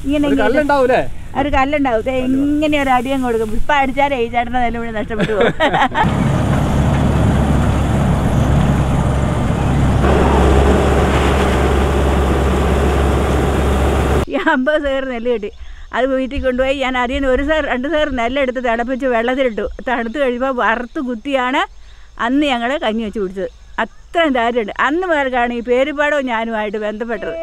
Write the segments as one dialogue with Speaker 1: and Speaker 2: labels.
Speaker 1: ഇങ്ങനെ
Speaker 2: ഒരു
Speaker 1: ഇങ്ങനെ
Speaker 2: കല്ലുണ്ടാവൂലേ
Speaker 1: ഒരു കല്ലുണ്ടാവും ദേ ഇങ്ങനെ ഒരു അടിയം കൊടുക്കും ഇപ്പം അടിച്ചാലേ ഈ ചേട്ടൻ്റെ നില ഇവിടെ നഷ്ടപ്പെട്ടു പോകും ഈ അമ്പത് സേർ നെല്ല് കിട്ടി അത് വീട്ടിൽ കൊണ്ടുപോയി ഞാൻ അതിൽ ഒരു സേർ രണ്ട് സേർ നെല്ലെടുത്ത് തിളപ്പിച്ച് വെള്ളത്തിലിട്ടു തണുത്ത് കഴിയുമ്പോൾ വറുത്ത് കുത്തിയാണ് അന്ന് ഞങ്ങൾ കഞ്ഞി വെച്ച് കുടിച്ചത് അത്രയും ധൈര്യമുണ്ട് അന്ന് മുതൽക്കാണ് ഈ പേരുപാടവും ഞാനുമായിട്ട് ബന്ധപ്പെട്ടത്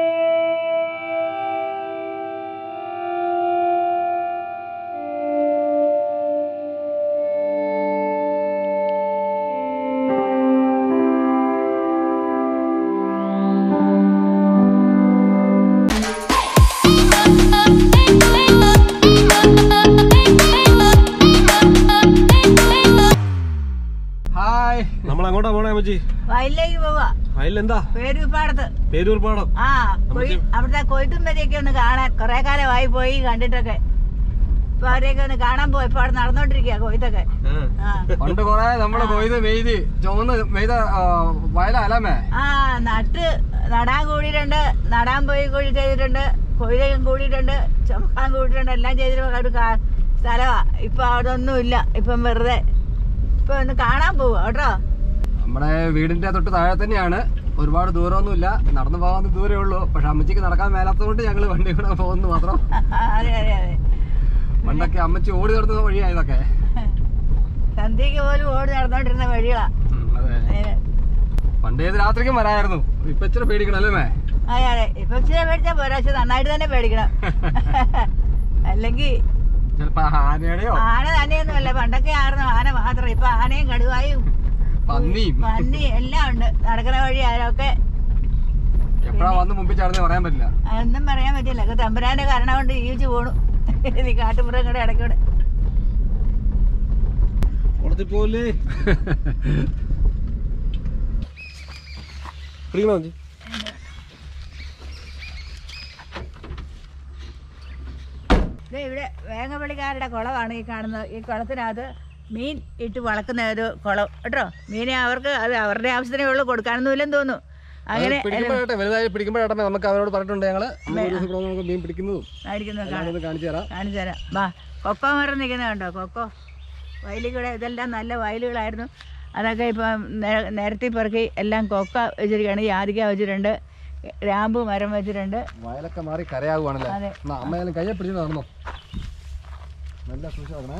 Speaker 2: ഹായ് നമ്മൾ അങ്ങോട്ടാ പോണേ അമ്മച്ചി
Speaker 1: വയലിലേക്ക് പോവാ
Speaker 2: വയലെന്താ
Speaker 1: പേരുപാടത്ത്
Speaker 2: പേരൂർ പാടം
Speaker 1: ആ കൊയ്- അവിടുത്തെ കൊയ്ത്തും വരെയൊക്കെ ഒന്ന് കാണാൻ കുറെ കാലമായി പോയി കണ്ടിട്ടൊക്കെ ഇപ്പൊ അവരെയൊക്കെ ഒന്ന് കാണാൻ പോയി ഇപ്പൊ അവിടെ നടന്നോണ്ടിരിക്കുക കൊയ്ത്തൊക്കെ ആ
Speaker 3: പണ്ട് കൊറേ നമ്മള് കൊയ്ത് മെയ്ത് ചുവന്ന് മെയ്ത വയല അലമേ
Speaker 1: ആ നട്ട് നടാൻ കൂടിയിട്ടുണ്ട് നടാൻ പോയി കൂടി ചെയ്തിട്ടുണ്ട് കൊയ്തകം കൂടിയിട്ടുണ്ട് ചുമക്കാൻ കൂടിയിട്ടുണ്ട് എല്ലാം ചെയ്തിട്ട് ഒരു കാ- സ്ഥലമാ ഇപ്പൊ അവിടെ ഒന്നുമില്ല ഇപ്പം വെറുതെ ഇപ്പൊ ഒന്ന് കാണാൻ പോവാ കേട്ടോ
Speaker 3: നമ്മുടെ വീടിന്റെ തൊട്ട് താഴെ തന്നെയാണ് ഒരുപാട് ദൂരമൊന്നുമില്ല നടന്നു പോകാൻ ദൂരേ ഉള്ളൂ പക്ഷെ അമ്മച്ചിക്ക് നടക്കാൻ മേലാത്തതുകൊണ്ട് ഞങ്ങള് വണ്ടി കൂടെ പോകുന്നു മാത്രം
Speaker 1: അതെ അതെ അതെ
Speaker 3: പണ്ടൊക്കെ അമ്മച്ചി ഓടി നടന്ന വഴിയാ ഇതൊക്കെ
Speaker 1: സന്ധ്യക്ക് പോലും ഓടി നടന്നോണ്ടിരുന്ന വഴികളാ
Speaker 3: ഉം, അതെ
Speaker 1: ഏ,
Speaker 3: പണ്ട് ഏത് രാത്രിക്കും വരായിരുന്നു ഇപ്പൊ ഇച്ചിരി പേടിക്കണം അല്ലേ മേ
Speaker 1: അതെ അതെ ഇപ്പൊ ഇച്ചിരി പേടിച്ചാ പോരാ പക്ഷെ നന്നായിട്ട് തന്നെ പേടിക്കണം അല്ലെങ്കിൽ
Speaker 3: ചിലപ്പോ ആനയുടെയോ
Speaker 1: ആന തന്നെയൊന്നുമല്ല പണ്ടൊക്കെ ആയിരുന്നു ആന മാത്രം ഇപ്പൊ ആനയും കടുവായും
Speaker 3: പന്നിയും
Speaker 1: പന്നി എല്ലാം ഉണ്ട് നടക്കുന്ന വഴി ആരൊക്കെ
Speaker 3: എപ്പോഴാ വന്ന് മുമ്പിൽ ചാടുന്ന പറയാൻ പറ്റില്ല
Speaker 1: ഒന്നും പറയാൻ പറ്റില്ല ഒക്കെ തമ്പുരാന്റെ കാരണം കൊണ്ട് ജീവിച്ചു പോണു ഈ കാട്ടുമൃഗങ്ങളുടെ ഇടയ്ക്കൂടെ
Speaker 2: കുളത്തിൽ പോലെ പിടിക്കണോ അമ്മച്ചി
Speaker 1: ദേ ഇവിടെ വേങ്ങപ്പള്ളിക്കാരുടെ കുളമാണ് ഈ കാണുന്നത് ഈ കുളത്തിനകത്ത് മീൻ ഇട്ട് വളർക്കുന്ന ഒരു കുളം കേട്ടോ മീനെ അവർക്ക് അത് അവരുടെ ആവശ്യത്തിനേ ഉള്ളൂ കൊടുക്കാനൊന്നുമില്ലെന്ന് തോന്നുന്നു അങ്ങനെ
Speaker 3: പിടിക്കുമ്പോഴാട്ടെ വലുതായി പിടിക്കുമ്പോഴാട്ടെ നമുക്ക് അവരോട് പറഞ്ഞിട്ടുണ്ട് ഞങ്ങള് നമ്മൾ ഒരു ദിവസം ഇവിടെ നമുക്ക് മീൻ പിടിക്കുന്നതും
Speaker 1: ആയിരിക്കുന്നത് കാണാം
Speaker 3: ഞാനൊന്ന് കാണിച്ചു തരാം
Speaker 1: കാണിച്ചു തരാം വാ കൊക്കോ മരം നിൽക്കുന്നത് കണ്ടോ കൊക്കോ വയലിൽ കൂടെ ഇതെല്ലാം നല്ല വയലുകളായിരുന്നു അതൊക്കെ ഇപ്പം നെ- നിരത്തി പെറുക്കി എല്ലാം കൊക്ക വെച്ചിരിക്കുകയാണ് ജാതിക്ക വെച്ചിട്ടുണ്ട് രാമ്പ് മരം വെച്ചിട്ടുണ്ട്
Speaker 3: വയലൊക്കെ മാറി കരയാകുവാണല്ലേ
Speaker 1: അതെ
Speaker 3: എന്നാ അമ്മയാലും കയ്യെ പിടിച്ച് നടന്നോ നല്ല സൂക്ഷിക്കണേ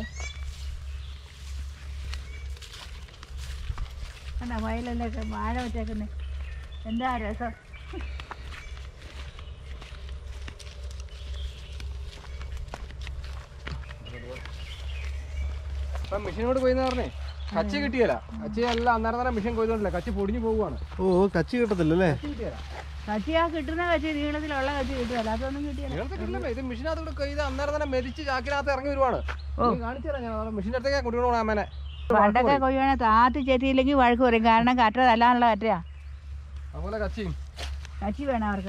Speaker 1: കണ്ടോ വയലിലൊക്കെ വാഴ വെച്ചേക്കുന്നത് എന്താ രസം
Speaker 3: ഇപ്പൊ മെഷീനോട് പോയിന്ന് പറഞ്ഞേ കച്ചി കിട്ടിയല്ല കച്ചി എല്ലാം അന്നേരം തന്നെ മെഷീൻ കൊയ്തോണ്ടില്ല കച്ചി പൊടിഞ്ഞു പോവുകയാണ്
Speaker 2: ഓ കച്ചി കിട്ടത്തില്ലല്ലേ
Speaker 3: കച്ചി കിട്ടിയല്ല
Speaker 1: കച്ചി ആ കിട്ടുന്ന കച്ചി നീളത്തിലുള്ള കച്ചി കിട്ടുമല്ലോ അതൊന്നും കിട്ടിയല്ല
Speaker 3: നിങ്ങൾക്ക് കിട്ടില്ല ഇത് മെഷീനകത്ത് കൂടെ കൊയ്ത് അന്നേരം തന്നെ മെതിച്ച് ചാക്കിനകത്ത് ഇറങ്ങി വരുവാണ് നീ കാണിച്ചു തരാം ഞാൻ മെഷീൻ്റെ അടുത്തേക്ക് കുട്ടികളോട് പോകാൻ അമ്മേനെ
Speaker 1: പണ്ടൊക്കെ കൊയ്യാണെ താത്തി ചെത്തിയില്ലെങ്കിൽ വഴക്ക് പറയും കാരണം കറ്റ തല്ലാനുള്ള കറ്റയാ
Speaker 3: അതുപോലെ കച്ചിയും
Speaker 1: കച്ചി വേണം അവർക്ക്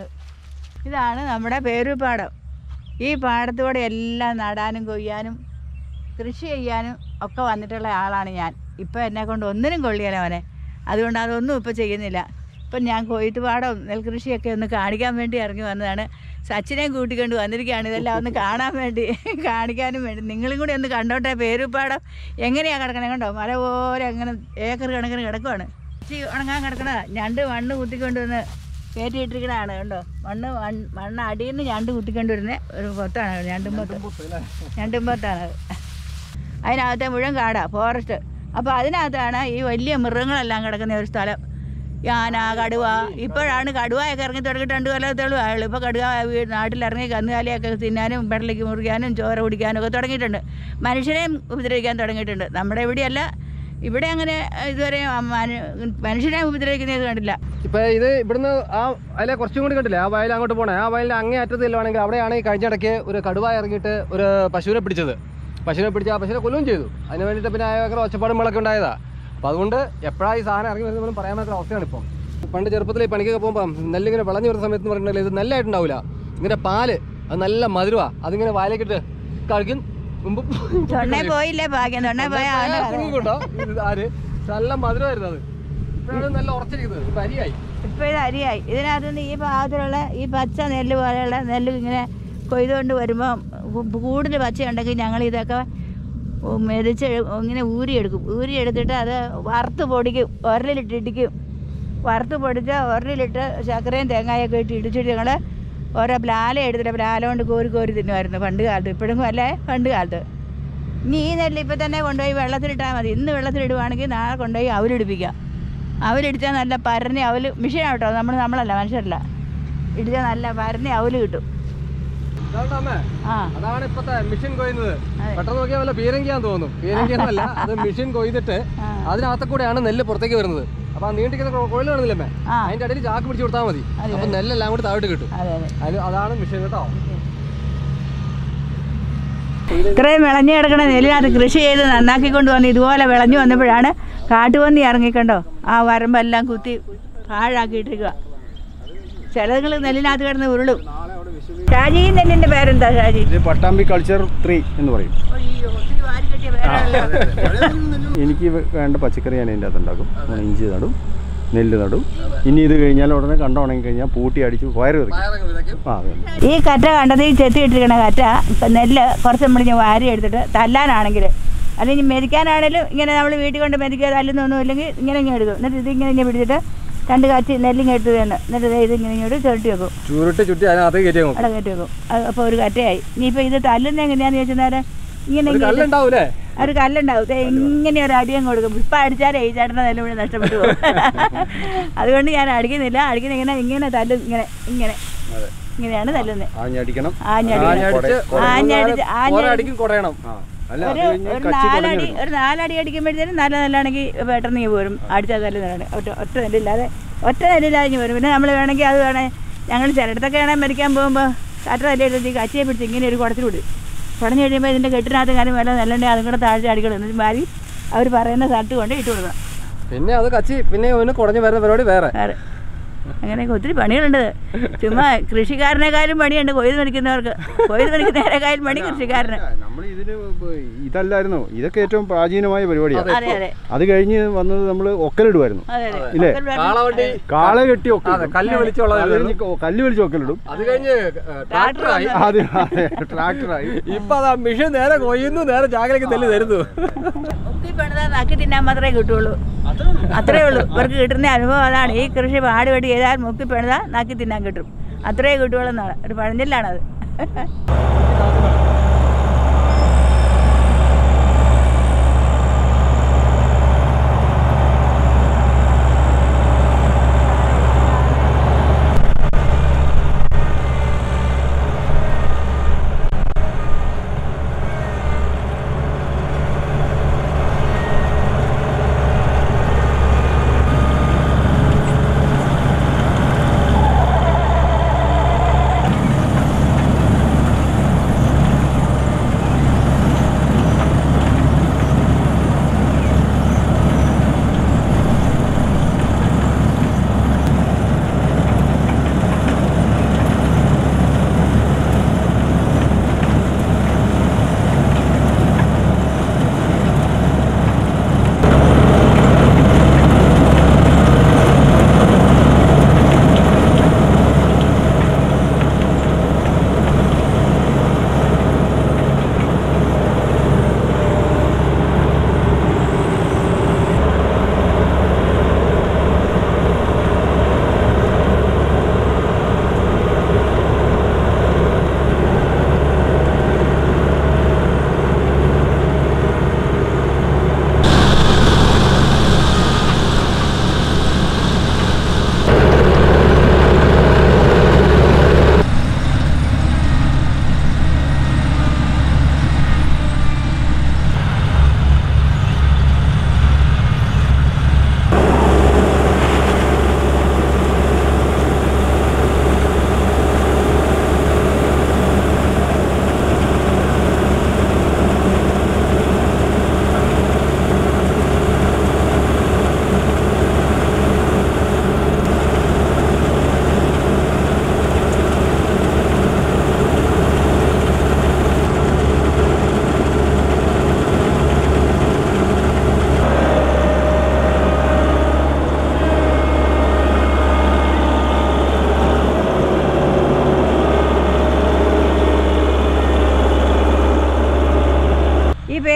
Speaker 1: ഇതാണ് നമ്മുടെ പേരൂപ്പാടം ഈ പാടത്തൂടെ എല്ലാം നടാനും കൊയ്യാനും കൃഷി ചെയ്യാനും ഒക്കെ വന്നിട്ടുള്ള ആളാണ് ഞാൻ ഇപ്പം എന്നെ കൊണ്ട് ഒന്നിനും കൊള്ളിയല്ല അവനെ അതുകൊണ്ട് അതൊന്നും ഇപ്പം ചെയ്യുന്നില്ല ഇപ്പം ഞാൻ കൊയ്ത്ത് പാടവും നെൽകൃഷിയൊക്കെ ഒന്ന് കാണിക്കാൻ വേണ്ടി ഇറങ്ങി വന്നതാണ് സച്ചിനെയും കൂട്ടിക്കൊണ്ട് വന്നിരിക്കുകയാണ് ഇതെല്ലാം ഒന്ന് കാണാൻ വേണ്ടി കാണിക്കാനും വേണ്ടി നിങ്ങളും കൂടി ഒന്ന് കണ്ടോട്ടെ പേരൂപ്പാടം എങ്ങനെയാണ് കിടക്കണേ കണ്ടോ മല പോലെ അങ്ങനെ ഏക്കർ കണക്കിന് കിടക്കുവാണ് കൃഷി ഉണങ്ങാൻ കിടക്കണതാ ഞണ്ട് മണ്ണ് കുത്തിക്കൊണ്ട് വന്ന് കയറ്റിയിട്ടിരിക്കണതാണ് കണ്ടോ മണ്ണ് മണ്ണ് മണ്ണ് അടിയിൽ നിന്ന് ഞണ്ട് കുത്തിക്കൊണ്ട് വരുന്ന ഒരു പൊത്താണ് ഞണ്ടും പൊത്ത് ഞണ്ടും പൊത്താണത് അതിനകത്തെ മുഴുവൻ കാടാ ഫോറസ്റ്റ് അപ്പോൾ അതിനകത്താണ് ഈ വലിയ മൃഗങ്ങളെല്ലാം കിടക്കുന്ന ഒരു സ്ഥലം യാന കടുവ ഇപ്പോഴാണ് കടുവയൊക്കെ ഇറങ്ങി തുടങ്ങിയിട്ട് രണ്ട് കൊല്ലത്തോളം ആയുള്ളൂ ഇപ്പോൾ കടുവ വീ- നാട്ടിലിറങ്ങി കന്നുകാലിയൊക്കെ തിന്നാനും പെടലേക്ക് മുറിക്കാനും ചോര കുടിക്കാനും ഒക്കെ തുടങ്ങിയിട്ടുണ്ട് മനുഷ്യരെയും ഉപദ്രവിക്കാൻ തുടങ്ങിയിട്ടുണ്ട് നമ്മുടെ ഇവിടെയല്ല ഇവിടെ അങ്ങനെ ഇതുവരെ മനു- മനുഷ്യനെ ഉപദ്രവിക്കുന്നത് കണ്ടില്ല
Speaker 3: ഇപ്പൊ ഇത് ഇവിടുന്ന് ആ അതിലെ കുറച്ചും കൂടി കണ്ടില്ലേ ആ വയൽ അങ്ങോട്ട് പോണേ ആ വയലിന്റെ അങ്ങേ അറ്റത്ത് ചെല്ലുവാണെങ്കിൽ അവിടെയാണ് ഈ കഴിഞ്ഞ ഇടയ്ക്ക് ഒരു കടുവ ഇറങ്ങിയിട്ട് ഒരു പശുവിനെ പിടിച്ചത് പശുവിനെ പിടിച്ച് ആ പശുവിനെ കൊല്ലുകയും ചെയ്തു അതിന് വേണ്ടിയിട്ട് പിന്നെ ഭയങ്കര ഒച്ചപ്പാടും വിളക്കെ ഉണ്ടായതാ അപ്പൊ അതുകൊണ്ട് എപ്പോഴാണ് ഈ സാധനം ഇറങ്ങി വരുന്നത് പറയാൻ പറ്റുന്ന അവസ്ഥയാണ് ഇപ്പം പണ്ട് ചെറുപ്പത്തിൽ ഈ പണിക്കൊക്കെ പോകുമ്പോൾ നെല്ലിങ്ങനെ വിളഞ്ഞു വരുന്ന സമയത്ത് എന്ന് പറഞ്ഞിട്ടുണ്ടെങ്കിൽ ഇത് നെല്ലായിട്ടുണ്ടാവില്ല ഇങ്ങനെ പാല് അത് നല്ല മധുരവാ അതിങ്ങനെ വായിലേക്കിട്ട് കഴിക്കും മുമ്പ്
Speaker 1: തൊണ്ണേ പോയില്ലേ ഭാഗ്യം തൊണ്ണേ പോയ അവൻ്റെ കഥ.
Speaker 3: കുടുങ്ങിക്കൊണ്ടോ? ഇത് ആര് നല്ല മധുരമായിരുന്നു അത് ഇപ്പോഴാണ് നല്ല ഉറച്ചിരിക്കുന്നത് ഇപ്പൊ അരിയായി
Speaker 1: ഇപ്പൊ ഇത് അരിയായി ഇതിനകത്ത് നിന്ന് ഈ ഭാഗത്തിലുള്ള ഈ പച്ച നെല്ല് പോലെയുള്ള നെല്ല് ഇങ്ങനെ കൊയ്തുകൊണ്ട് വരുമ്പോൾ കൂടുതൽ പച്ചയുണ്ടെങ്കിൽ ഞങ്ങൾ ഇതൊക്കെ മെതിച്ച് ഇങ്ങനെ ഊരിയെടുക്കും ഊരിയെടുത്തിട്ട് അത് വറുത്ത് പൊടിക്കും ഉരലിലിട്ട് ഇടിക്കും വറുത്ത് പൊടിച്ച് ഉരലിലിട്ട് ശർക്കരയും തേങ്ങയൊക്കെ ഇട്ട് ഇടിച്ചിട്ട് ഞങ്ങൾ ഓരോ ബ്ലാല എടുത്തിട്ട് ബ്ലാല കൊണ്ട് കോരി കോരി തിന്നുമായിരുന്നു പണ്ട് കാലത്ത് ഇപ്പോഴും അല്ലേ പണ്ട് കാലത്ത് ഇനി ഈ നെല്ല് ഇപ്പം തന്നെ കൊണ്ടുപോയി വെള്ളത്തിലിട്ടാൽ മതി ഇന്ന് വെള്ളത്തിലിടുവാണെങ്കിൽ നാളെ കൊണ്ടുപോയി അവലിടിപ്പിക്കാം അവലിടിച്ചാൽ നല്ല പരഞ്ഞ അവല് മെഷീനാണ് കേട്ടോ നമ്മൾ നമ്മളല്ല മനുഷ്യരല്ല ഇടിച്ചാൽ നല്ല പരഞ്ഞ അവല് കിട്ടും
Speaker 3: ഇതാണ്ടാ അമ്മേ
Speaker 1: ആ
Speaker 3: അതാണ് ഇപ്പത്തെ മെഷീൻ കൊയ്യുന്നത്
Speaker 1: അതെ.
Speaker 3: പെട്ടെന്ന് നോക്കിയാൽ വല്ല പീരങ്കിയാന്ന് തോന്നും പീരങ്കിയൊന്നുമല്ല അത് മെഷീൻ കൊയ്തിട്ട്
Speaker 1: ആ.
Speaker 3: അതിനകത്ത് കൂടെയാണ് നെല്ല് പുറത്തേക്ക് വരുന്നത് അപ്പൊ ആ നീണ്ടിരിക്കുന്ന കൊയിൽ കാണുന്നില്ലമ്മേ
Speaker 1: ആ.
Speaker 3: അതിന്റെ അടിയിൽ ചാക്ക് പിടിച്ച് കൊടുത്താൽ മതി
Speaker 1: അതെ,
Speaker 3: അപ്പൊ നെല്ലെല്ലാം കൂടി താഴോട്ട് കിട്ടും
Speaker 1: അതെ അതെ
Speaker 3: അതിന് അതാണ് മെഷീൻ കേട്ടോ
Speaker 1: ഇത്രയും വിളഞ്ഞു കിടക്കണ നെല്ലിനകത്ത് കൃഷി ചെയ്ത് നന്നാക്കിക്കൊണ്ട് വന്ന് ഇതുപോലെ വിളഞ്ഞു വന്നപ്പോഴാണ് കാട്ടുപന്നി ഇറങ്ങിക്കണ്ടോ ആ വരമ്പെല്ലാം കുത്തി പാഴാക്കിയിട്ടിരിക്കുക ചിലതുങ്ങൾ നെല്ലിനകത്ത് കിടന്ന് ഉരുളും ഷാജി ഈ നെല്ലിന്റെ പേരെന്താ ഷാജി
Speaker 4: ഇത് പട്ടാമ്പി കൾച്ചർ ത്രീ എന്ന് പറയും
Speaker 1: അയ്യോ, ഒത്തിരി വാരിക്കെട്ടിയ പേരാണല്ലോ.
Speaker 4: എനിക്ക് വേണ്ട പച്ചക്കറി ഞാൻ ഇതിൻ്റെ അകത്ത് ഉണ്ടാക്കും നമ്മൾ ഇഞ്ചി നടും നെല്ല് നടും ഇനി ഇത് കഴിഞ്ഞാൽ ഉടനെ കണ്ട ഉണങ്ങി കഴിഞ്ഞാൽ പൂട്ടി അടിച്ച് വയറ് വിതയ്ക്കും ആ അതെ
Speaker 1: ഈ കറ്റ കണ്ടത് ഈ ചെത്തി ഇട്ടിരിക്കണ കറ്റ ഇപ്പം നെല്ല് കുറച്ച് നമ്മൾ വാരി എടുത്തിട്ട് തല്ലാനാണെങ്കിൽ അല്ലെങ്കിൽ മെതിക്കാനാണേലും ഇങ്ങനെ നമ്മൾ വീട്ടിൽ കൊണ്ട് മെതിക്കുക തല്ലുന്നൊന്നും ഇല്ലെങ്കിൽ ഇങ്ങനെ ഇങ്ങനെ എടുക്കും എന്നിട്ട് ഇത് ഇങ്ങനെ ഇങ്ങനെ പിടിച്ചിട്ട് രണ്ട് കാച്ചി നെല്ലിങ്ങനെ എടുത്ത് തന്നെ എന്നിട്ട് ദേ ഇത് ഇങ്ങനെ ഇങ്ങോട്ട് ചുരുട്ടി വെക്കും
Speaker 3: ചുരുട്ടി ചുറ്റി അതിനകത്ത് കയറ്റി നോക്കും
Speaker 1: അവിടെ കയറ്റി വെക്കും അപ്പോൾ ഒരു കറ്റയായി ഇനിയിപ്പോൾ ഇത് തല്ലുന്ന എങ്ങനെയാണെന്ന് ചോദിച്ചാൽ നേരം ഇങ്ങനെ
Speaker 3: ഒരു
Speaker 1: ഇങ്ങനെ
Speaker 3: കല്ലുണ്ടാവൂലേ
Speaker 1: ഒരു കല്ലുണ്ടാവും ദേ ഇങ്ങനെ ഒരു അടിയും കൊടുക്കും ഇപ്പം അടിച്ചാലേ ഈ ചേട്ടൻ്റെ നെല്ല് മുഴുവൻ നഷ്ടപ്പെട്ടു പോകും അതുകൊണ്ട് ഞാൻ അടിക്കുന്നില്ല അടിക്കുന്ന ഇങ്ങനെ ഇങ്ങനെ തല്ലും ഇങ്ങനെ ഇങ്ങനെ ഇങ്ങനെയാണ് തല്ലുന്നത്
Speaker 4: ആഞ്ഞടിക്കണം
Speaker 1: ആഞ്ഞടി
Speaker 3: ആഞ്ഞടിച്ച്
Speaker 1: ആഞ്ഞടിച്ച് ആഞ്ഞടി
Speaker 3: ഓരോ അടിക്കും കുടയണം
Speaker 4: ആ അല്ല അത്
Speaker 1: ഒരു
Speaker 4: കഴിഞ്ഞ്
Speaker 1: ഒരു
Speaker 4: കച്ചി
Speaker 1: നാലടി
Speaker 4: കുടഞ്ഞു
Speaker 1: ഒരു നാലടി അടിക്കുമ്പോഴത്തേനും നല്ല നെല്ലാണെങ്കിൽ പെട്ടെന്ന് ഇങ്ങ് പോരും അടിച്ചാൽ നല്ല നെല്ലാണ് ഒറ്റ ഒറ്റ നെല്ലില്ലാതെ ഒറ്റ നെല്ലില്ലാതെ ഇങ്ങ് വരും പിന്നെ നമ്മൾ വേണമെങ്കിൽ അത് വേണേൽ ഞങ്ങൾ ചിലയിടത്തൊക്കെ വേണേൽ മരിക്കാൻ പോകുമ്പോൾ കാറ്റ നെല്ലെടുത്ത് കച്ചിയെ പിടിച്ച് ഇങ്ങനെ ഒരു കുടത്തിൽ വിടും കുടഞ്ഞു കഴിയുമ്പോൾ ഇതിൻ്റെ കെട്ടിനകത്ത് കാര്യം വല്ല നെല്ലുണ്ടെങ്കിൽ അതും കൂടെ താഴ്ച അടിക്കണം എന്നിട്ട് മാറി അവർ പറയുന്ന സ്ഥലത്ത് കൊണ്ട് ഇട്ട് കൊടുക്കണം
Speaker 3: പിന്നെ അത് കച്ചി പിന്നെ അവന് കുടഞ്ഞു വരുന്ന പരിപാടി വേറെ
Speaker 1: വേറെ അങ്ങനെയൊക്കെ ഒത്തിരി പണികളുണ്ട് ചുമ്മാ കൃഷിക്കാരനേക്കാളും പണിയുണ്ട് കൊയ്ത് മരിക്കുന്നവർക്ക് കൊയ്ത് മരിക്കുന്നവരെക്കാളും പണി കൃഷിക്കാരന്
Speaker 4: നമ്മൾ ഇതിന് ഇപ്പൊ ഇതല്ലായിരുന്നു ഇതൊക്കെ ഏറ്റവും പ്രാചീനമായ പരിപാടിയാണ്
Speaker 1: അതെ അതെ
Speaker 4: അത് കഴിഞ്ഞ് വന്നത് നമ്മൾ ഒക്കലിടുമായിരുന്നു
Speaker 1: അതെ അതെ
Speaker 4: ഇല്ലേ?
Speaker 1: ഒക്കൽ വെള്ളം-
Speaker 3: കാളവണ്ടി
Speaker 4: കാള കെട്ടി ഒക്കെ
Speaker 3: അതെ കല്ല് വലിച്ചുള്ളത്
Speaker 4: അത് കഴിഞ്ഞ് കല്ല് വലിച്ച് ഒക്കലിടും
Speaker 3: അത് കഴിഞ്ഞ് ട്രാക്ടറായി
Speaker 4: അത് അതെ ട്രാക്ടറായി
Speaker 3: ഇപ്പൊ അതാ മിഷൻ നേരെ കൊയ്യുന്നു നേരെ ചാകലേക്ക് നെല്ല് തരുന്നു
Speaker 1: മുക്കി പണിതാ നക്കി തിന്നാൻ മാത്രമേ കിട്ടുള്ളൂ അത്രേ ഉള്ളൂ ഇവർക്ക് കിട്ടുന്ന അനുഭവം അതാണ് ഈ കൃഷി പാടുപെട്ട് ചെയ്താൽ മുക്കി പണിതാ നക്കി തിന്നാൻ കിട്ടും അത്രേ കിട്ടുള്ളൂ എന്നാണ് ഒരു പഴഞ്ചൊല്ലാണത്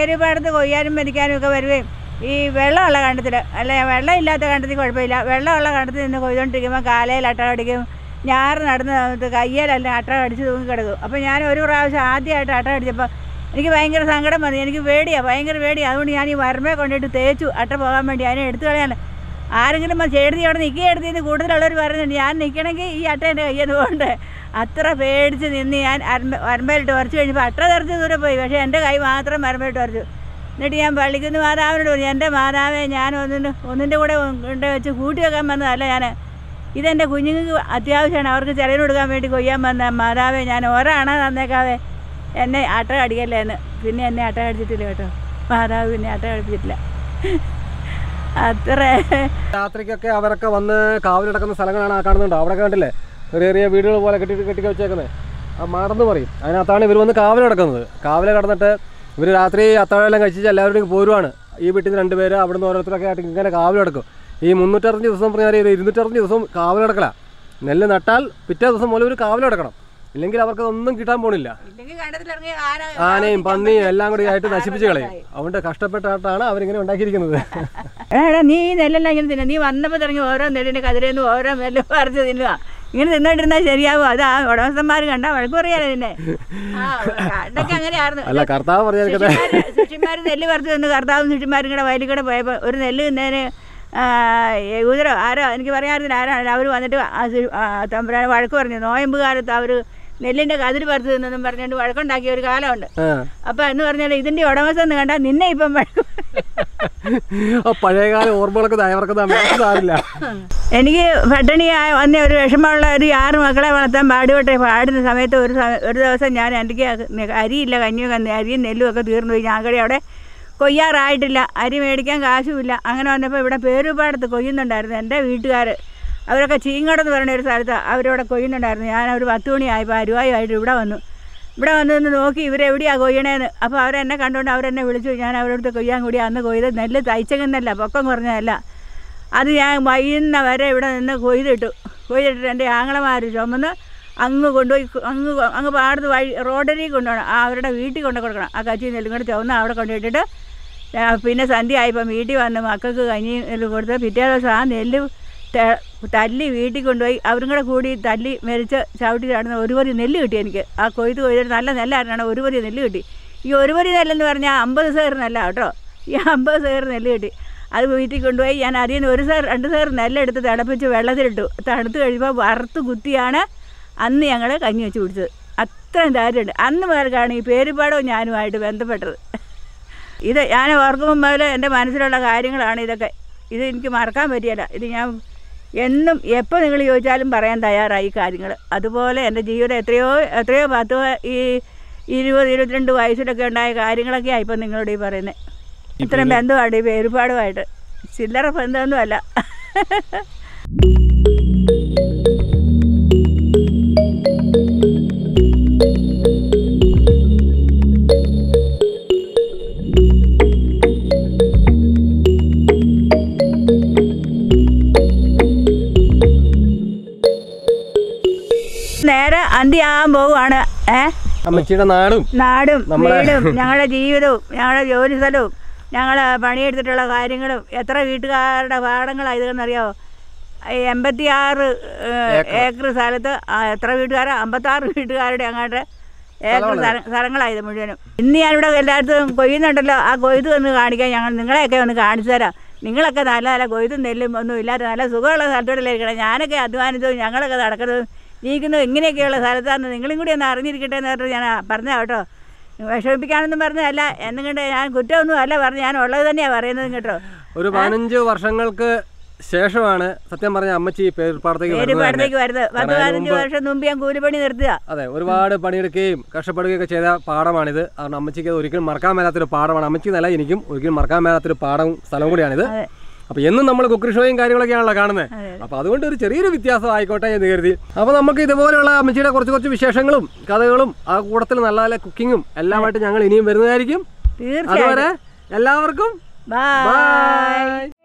Speaker 1: പേരുപാടത്ത് കൊയ്യാനും മരിക്കാനും ഒക്കെ വരുകയും ഈ വെള്ളമുള്ള കണ്ടത്തിൽ അല്ല വെള്ളം ഇല്ലാത്ത കണ്ടത്തിൽ കുഴപ്പമില്ല വെള്ളമുള്ള കണ്ടത്തിൽ നിന്ന് കൊയ്തുകൊണ്ടിരിക്കുമ്പോൾ കാലയിൽ അട്ട അടിക്കും ഞാറ് നടന്ന് സമയത്ത് കയ്യിലല്ല അട്ട അടിച്ച് തൂങ്ങി കിടക്കും അപ്പോൾ ഞാൻ ഒരു പ്രാവശ്യം ആദ്യമായിട്ട് അട്ട അടിച്ചപ്പോൾ എനിക്ക് ഭയങ്കര സങ്കടം വന്നു എനിക്ക് പേടിയാണ് ഭയങ്കര പേടിയാണ് അതുകൊണ്ട് ഞാൻ ഈ വരമ്പേ കൊണ്ടിട്ട് തേച്ചു അട്ട പോകാൻ വേണ്ടി അതിനെ എടുത്തു കളയാൻ ആരെങ്കിലും ചേർത്തി അവിടെ നിൽക്കുക എടുത്തിന്ന് കൂടുതലുള്ളവർ പറയുന്നുണ്ട് ഞാൻ നിൽക്കണമെങ്കിൽ ഈ അട്ട എൻ്റെ കയ്യിൽ നിന്ന് പോകണ്ടേ അത്ര പേടിച്ച് നിന്ന് ഞാൻ അരമ്പ വരമ്പയിലിട്ട് ഉറച്ചു കഴിഞ്ഞപ്പോൾ അട്ട തെറിച്ച് ദൂരെ പോയി പക്ഷേ എൻ്റെ കൈ മാത്രം വരമ്പയിലിട്ട് ഉറച്ചു എന്നിട്ട് ഞാൻ പള്ളിക്കുന്ന് മാതാവിനോട് പറഞ്ഞു എൻ്റെ മാതാവെ ഞാൻ ഒന്നിന് ഒന്നിൻ്റെ കൂടെ കൊണ്ട് വെച്ച് കൂട്ടി വെക്കാൻ വന്നതല്ല ഞാൻ ഇതെൻ്റെ കുഞ്ഞുങ്ങൾക്ക് അത്യാവശ്യമാണ് അവർക്ക് ചെലവിന് കൊടുക്കാൻ വേണ്ടി കൊയ്യാൻ വന്ന മാതാവെ ഞാൻ ഒരാണ തന്നേക്കാവേ എന്നെ അട്ട കടിക്കല്ലേ എന്ന് പിന്നെ എന്നെ അട്ട കടിച്ചിട്ടില്ല കേട്ടോ മാതാവ് പിന്നെ അട്ട കടിച്ചിട്ടില്ല അത്ര
Speaker 3: രാത്രിക്കൊക്കെ അവരൊക്കെ വന്ന് കാവലിടക്കുന്ന സ്ഥലങ്ങളാണ് ആ കാണുന്നുണ്ട് അവിടെ കണ്ടില്ലേ ചെറിയ ചെറിയ വീടുകൾ പോലെ കെട്ടി കെട്ടി വെച്ചേക്കുന്നത് ആ മാടെന്ന് പറയും അതിനകത്താണ് ഇവർ വന്ന് കാവൽ കിടക്കുന്നത് കാവൽ കിടന്നിട്ട് ഇവർ രാത്രി അത്താഴമെല്ലാം കഴിച്ചിട്ട് എല്ലാവരും പോരുവാണ് ഈ വീട്ടിൽ നിന്ന് രണ്ട് പേര് അവിടെ നിന്ന് ഓരോരുത്തരൊക്കെ ആയിട്ട് ഇങ്ങനെ കാവൽ കിടക്കും ഈ മുന്നൂറ്ററുപത്തഞ്ച് ദിവസം പറഞ്ഞാൽ ഒരു ഇരുന്നൂറ്ററുപത്തഞ്ച് ദിവസം കാവൽ കിടക്കല നെല്ല് നട്ടാൽ പിറ്റേ ദിവസം മുതൽ ഒരു കാവൽ കിടക്കണം ഇല്ലെങ്കിൽ അവർക്ക് ഒന്നും കിട്ടാൻ പോണില്ല
Speaker 1: ഇല്ലെങ്കിൽ കണ്ടത്തിലിറങ്ങി ആന
Speaker 3: ആനയും പന്നിയും എല്ലാം കൂടി ആയിട്ട് നശിപ്പിച്ച് കളയും അതുകൊണ്ട് കഷ്ടപ്പെട്ടായിട്ടാണ് അവരിങ്ങനെ ഉണ്ടാക്കിയിരിക്കുന്നത്
Speaker 1: എടാ നീ ഈ നെല്ലെല്ലാം ഇങ്ങനെ തിന്നാ നീ വന്നപ്പോൾ തുടങ്ങി ഓരോ നെല്ലിൻ്റെ കതിരെന്ന് ഓരോ നെല്ല് പറിച്ച് തിന്നുക ഇങ്ങനെ തിന്നോണ്ടിരുന്നാൽ ശരിയാവും അത് ആ ഉടമസ്ഥന്മാർ കണ്ടാ വഴക്ക് പറയാലോ നിന്നെ ആ പണ്ടൊക്കെ അങ്ങനെയായിരുന്നു
Speaker 3: അല്ല കർത്താവ് പറഞ്ഞേക്കട്ടെ
Speaker 1: ശിഷ്യന്മാർ നെല്ല് പറിച്ച് തന്നു കർത്താവും ശിഷ്യന്മാരും കൂടെ വയലിൽ കൂടെ പോയപ്പോൾ ഒരു നെല്ല് തിന്നതിന് യൂതരോ ആരോ എനിക്ക് പറയാറില്ല ആരാണ് അവർ വന്നിട്ട് ആ ശി- ആ തമ്പുരാൻ വഴക്ക് പറഞ്ഞു നോയമ്പ് കാലത്ത് അവർ നെല്ലിൻ്റെ കതിര് പറിച്ച് തിന്നെന്നും പറഞ്ഞുകൊണ്ട് വഴക്കുണ്ടാക്കിയ ഒരു കാലമുണ്ട്
Speaker 3: ആ
Speaker 1: അപ്പം എന്ന് പറഞ്ഞാൽ ഇതിൻ്റെ ഉടമസ്ഥ എന്ന് കണ്ടാൽ നിന്നെ ഇപ്പം വഴക്ക്
Speaker 3: ആ പഴയകാല ഓർമ്മകളൊക്കെ ദയവർക്കുന്ന സാരില്ല
Speaker 1: എനിക്ക് പട്ടിണിയായ വന്ന ഒരു വിഷമമുള്ള ഒരു ആറ് മക്കളെ വളർത്താൻ പാടുപെട്ടെ പാടുന്ന സമയത്ത് ഒരു സമ- ഒരു ദിവസം ഞാൻ എനിക്ക് അരിയില്ല കഞ്ഞിയും കന്ന് അരിയും നെല്ലും ഒക്കെ തീർന്നു പോയി ഞാൻ കൂടി അവിടെ കൊയ്യാറായിട്ടില്ല അരി മേടിക്കാൻ കാശുമില്ല അങ്ങനെ വന്നപ്പോൾ ഇവിടെ പേരുപാടത്ത് കൊയ്യുന്നുണ്ടായിരുന്നു എൻ്റെ വീട്ടുകാർ അവരൊക്കെ ചീങ്ങടെന്ന് പറയുന്ന ഒരു സ്ഥലത്ത് അവരവിടെ കൊയ്യുന്നുണ്ടായിരുന്നു ഞാൻ ഒരു പത്ത് മണിയായപ്പോൾ അരുവായുമായിട്ട് ഇവിടെ വന്നു ഇവിടെ വന്ന് നിന്ന് നോക്കി ഇവരെവിടെയാണ് കൊയ്യണേന്ന് അപ്പോൾ അവരെന്നെ കണ്ടുകൊണ്ട് അവരെന്നെ വിളിച്ചു ഞാൻ അവരടുത്ത് കൊയ്യാൻ കൂടി അന്ന് കൊയ്ത് നെല്ല് തയ്ച്ചകുന്നല്ല പൊക്കം കുറഞ്ഞതല്ല അത് ഞാൻ വൈകുന്ന വരെ ഇവിടെ നിന്ന് കൊയ്തിട്ടു കൊയ്തിട്ടിട്ട് എൻ്റെ ആങ്ങളമാർ ചുമന്ന് അങ്ങ് കൊണ്ടുപോയി കൊ- അങ്ങ് കൊ- അങ്ങ് പാടത്ത് വഴി റോഡരിൽ കൊണ്ടുപോകണം ആ അവരുടെ വീട്ടിൽ കൊണ്ടു കൊടുക്കണം ആ കച്ചി നെല്ലും കൂടെ ചുവന്ന് അവിടെ കൊണ്ടുപോയിട്ടിട്ട് ആ, പിന്നെ സന്ധ്യ ആയപ്പോൾ വീട്ടിൽ വന്ന് മക്കൾക്ക് കഞ്ഞി നെല്ല് കൊടുത്ത് പിറ്റേ ദിവസം ആ നെല്ല് ത- തല്ലി വീട്ടിൽ കൊണ്ടുപോയി അവരും കൂടെ കൂടി തല്ലി മരിച്ച് ചവിട്ടി ചാടുന്ന ഒരു പറി നെല്ല് കിട്ടി എനിക്ക് ആ കൊയ്ത്ത് കൊയ്തിട്ട് നല്ല നെല്ലായിരുന്നു ഒരു പറി നെല്ല് കിട്ടി ഈ ഒരു പറി നെല്ലെന്ന് പറഞ്ഞാൽ അമ്പത് സേർ നെല്ല കേട്ടോ ഈ അമ്പത് സേർ നെല്ല് കിട്ടി അത് വീട്ടിൽ കൊണ്ടുപോയി ഞാൻ അതിൽ നിന്ന് ഒരു സേർ രണ്ട് സേർ നെല്ലെടുത്ത് തിളപ്പിച്ച് വെള്ളത്തിലിട്ടു തണുത്ത് കഴിയുമ്പോൾ വറുത്ത് കുത്തിയാണ് അന്ന് ഞങ്ങൾ കഞ്ഞി വെച്ച് കുടിച്ചത് അത്രയും ധൈര്യമുണ്ട് അന്ന് മുതൽക്കാണ് ഈ പേരുപാടവും ഞാനുമായിട്ട് ബന്ധപ്പെട്ടത് ഇത് ഞാൻ ഓർക്കുമ്പോൾ മുതൽ എൻ്റെ മനസ്സിലുള്ള കാര്യങ്ങളാണ് ഇതൊക്കെ ഇത് എനിക്ക് മറക്കാൻ പറ്റിയല്ല ഇത് ഞാൻ എന്നും എപ്പോൾ നിങ്ങൾ ചോദിച്ചാലും പറയാൻ തയ്യാറായി കാര്യങ്ങൾ അതുപോലെ എൻ്റെ ജീവിതം എത്രയോ എത്രയോ പത്ത് വ- ഈ ഇരുപത് ഇരുപത്തിരണ്ട് വയസ്സിലൊക്കെ ഉണ്ടായ കാര്യങ്ങളൊക്കെയാണ് ഇപ്പം നിങ്ങളോട് ഈ പറയുന്നത് ഇത്രയും ബന്ധമാണ് ഈ പേരുപാടുമായിട്ട് ചില്ലറ ബന്ധമൊന്നുമല്ല നേരെ അന്ത്യാകാൻ പോവുകയാണ് ഏ
Speaker 3: അമ്മച്ചിയുടെ നാടും
Speaker 1: നാടും
Speaker 3: നമ്മളെ-
Speaker 1: വീടും ഞങ്ങളുടെ ജീവിതവും ഞങ്ങളുടെ ജോലി സ്ഥലവും ഞങ്ങൾ പണിയെടുത്തിട്ടുള്ള കാര്യങ്ങളും എത്ര വീട്ടുകാരുടെ പാടങ്ങളാണ് ഇതെന്നറിയാമോ എൺപത്തിയാറ് ഏക്കർ സ്ഥലത്ത് ആ, എത്ര വീട്ടുകാരാ അമ്പത്താറ് വീട്ടുകാരുടെ അങ്ങോട്ട് ഏക്കർ സ്ഥല- സ്ഥലങ്ങളായത് മുഴുവനും ഇന്ന് ഞാനിവിടെ എല്ലായിടത്തും കൊയ്യുന്നുണ്ടല്ലോ ആ കൊയ്ത്ത് ഒന്ന് കാണിക്കാൻ ഞങ്ങൾ നിങ്ങളെയൊക്കെ ഒന്ന് കാണിച്ചു തരാം നിങ്ങളൊക്കെ നല്ല നല്ല കൊയ്ത്തും നെല്ലും ഒന്നും ഇല്ലാത്ത നല്ല സുഖമുള്ള സ്ഥലത്തോടെ ഇരിക്കണം ഞാനൊക്കെ അധ്വാനിച്ചതും ഞങ്ങളൊക്കെ നടക്കുന്നതും ജീവിക്കുന്നതും ഇങ്ങനെയൊക്കെയുള്ള സ്ഥലത്താണ് നിങ്ങളും കൂടി ഒന്ന് അറിഞ്ഞിരിക്കട്ടെ എന്ന് പറഞ്ഞിട്ട് ഞാൻ പറഞ്ഞ കേട്ടോ വിഷമിപ്പിക്കാനൊന്നും പറഞ്ഞതല്ല എന്നും കണ്ട് ഞാൻ കുറ്റമൊന്നും അല്ല പറഞ്ഞു ഞാൻ ഉള്ളത് തന്നെയാണ് പറയുന്നത് കേട്ടോ
Speaker 3: ഒരു പതിനഞ്ച് വർഷങ്ങൾക്ക് ശേഷമാണ് സത്യം പറഞ്ഞ അമ്മച്ചി പേരുപ്പാടത്തേക്ക് വരുന്നത് തന്നെ.
Speaker 1: പേരുപാടത്തേക്ക് വരുന്നത് പത്ത്
Speaker 3: കാരണം അതിന്
Speaker 1: പതിനഞ്ച്
Speaker 3: മുമ്പ്
Speaker 1: വർഷം മുമ്പ് ഞാൻ കൂലിപ്പണി നിർത്തുക
Speaker 3: അതെ ഒരുപാട് പണിയെടുക്കുകയും കഷ്ടപ്പെടുകയൊക്കെ ചെയ്ത പാടമാണിത് കാരണം അമ്മച്ചിക്ക് അത് ഒരിക്കലും മറക്കാൻ മേലാത്തൊരു പാടമാണ് അമ്മച്ചി എന്നല്ല എനിക്കും ഒരിക്കലും മറക്കാൻ മേലാത്തൊരു പാടവും സ്ഥലവും കൂടിയാണിത്
Speaker 1: അതെ.
Speaker 3: അപ്പൊ എന്നും നമ്മൾ കുക്കറി ഷോയും കാര്യങ്ങളൊക്കെയാണല്ലോ കാണുന്നത്
Speaker 1: അതെ.
Speaker 3: അപ്പൊ അതുകൊണ്ട് ഒരു ചെറിയൊരു വ്യത്യാസം ആയിക്കോട്ടെ എന്ന് കരുതി അപ്പൊ നമുക്ക് ഇതുപോലെയുള്ള അമ്മച്ചിയുടെ കുറച്ച് കുറച്ച് വിശേഷങ്ങളും കഥകളും ആ കൂട്ടത്തിൽ നല്ല നല്ല കുക്കിങ്ങും എല്ലാമായിട്ട് ഞങ്ങൾ ഇനിയും വരുന്നതായിരിക്കും
Speaker 1: തീർച്ചയായും
Speaker 3: അതുവരെ എല്ലാവർക്കും
Speaker 1: ബൈ
Speaker 3: ബൈ